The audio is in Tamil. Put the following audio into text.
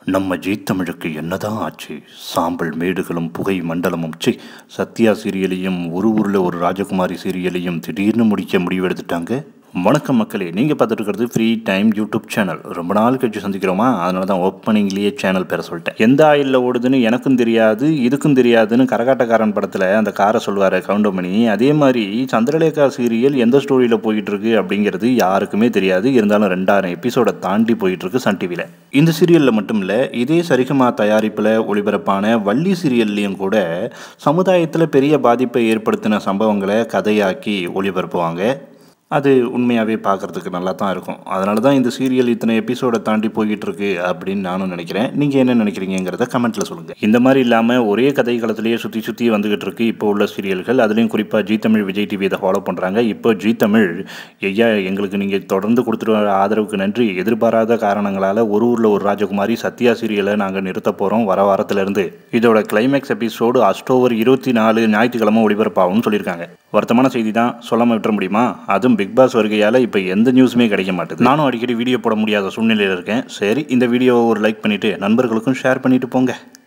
நம்ம ஜீ தமிழுக்கு என்னதான் ஆச்சு சாம்பல் மேடுகளும் புகை மண்டலமும் சி சத்யா சீரியலையும் ஒரு ஊரில் ஒரு ராஜகுமாரி சீரியலையும் திடீர்னு முடிக்க முடிவெடுத்துட்டாங்க வணக்கம் மக்களே நீங்கள் பார்த்துட்டு இருக்கிறது ஃப்ரீ டைம் யூடியூப் சேனல் ரொம்ப நாள் கழிச்சு சந்திக்கிறோமா அதனால தான் ஓப்பனிங்லேயே சேனல் பேர சொல்லிட்டேன் எந்த ஆயிலில் ஓடுதுன்னு எனக்கும் தெரியாது இதுக்கும் தெரியாதுன்னு கரகாட்டக்காரன் படத்தில் அந்த காரை சொல்லுவார் கவுண்டமணி அதே மாதிரி சந்திரலேகா சீரியல் எந்த ஸ்டோரியில் போயிட்டு இருக்கு அப்படிங்கிறது யாருக்குமே தெரியாது இருந்தாலும் ரெண்டாயிரம் எபிசோடை தாண்டி போயிட்டு இருக்கு சன் டிவியில் இந்த சீரியலில் மட்டும் இல்லை இதே சரிகமா தயாரிப்பில் ஒளிபரப்பான வள்ளி சீரியல்லையும் கூட சமுதாயத்தில் பெரிய பாதிப்பை ஏற்படுத்தின சம்பவங்களை கதையாக்கி ஒளிபரப்புவாங்க அது உண்மையாகவே பார்க்குறதுக்கு நல்லா தான் இருக்கும் அதனால தான் இந்த சீரியல் இத்தனை எபிசோடை தாண்டி போய்கிட்டு இருக்கு அப்படின்னு நானும் நினைக்கிறேன் நீங்கள் என்ன நினைக்கிறீங்கிறத கமெண்ட்டில் சொல்லுங்கள் இந்த மாதிரி இல்லாமல் ஒரே கதை காலத்திலேயே சுற்றி சுற்றி வந்துகிட்டு இருக்கு இப்போ உள்ள சீரியல்கள் அதுலேயும் குறிப்பாக ஜி தமிழ் விஜய் டிவி இதை ஃபாலோ பண்ணுறாங்க இப்போ ஜி தமிழ் ஐயா எங்களுக்கு நீங்கள் தொடர்ந்து கொடுத்துட்டு வர ஆதரவுக்கு நன்றி எதிர்பாராத காரணங்களால் ஒரு ஊரில் ஒரு ராஜகுமாரி சத்யா சீரியலை நாங்கள் நிறுத்த போகிறோம் வர வாரத்திலிருந்து இதோட கிளைமேக்ஸ் எபிசோடு அக்டோபர் இருபத்தி நாலு ஞாயிற்றுக்கிழமை ஒளிபரப்பாகும்னு சொல்லியிருக்காங்க வருத்தமான செய்தி தான் சொல்லாமல் விட்டுற முடியுமா அதுவும் பிக் பாஸ் வருகையால் இப்போ எந்த நியூஸுமே கிடைக்க மாட்டேது நானும் அடிக்கடி வீடியோ போட முடியாத சூழ்நிலையில் இருக்கேன் சரி இந்த வீடியோவை ஒரு லைக் பண்ணிவிட்டு நண்பர்களுக்கும் ஷேர் பண்ணிட்டு போங்க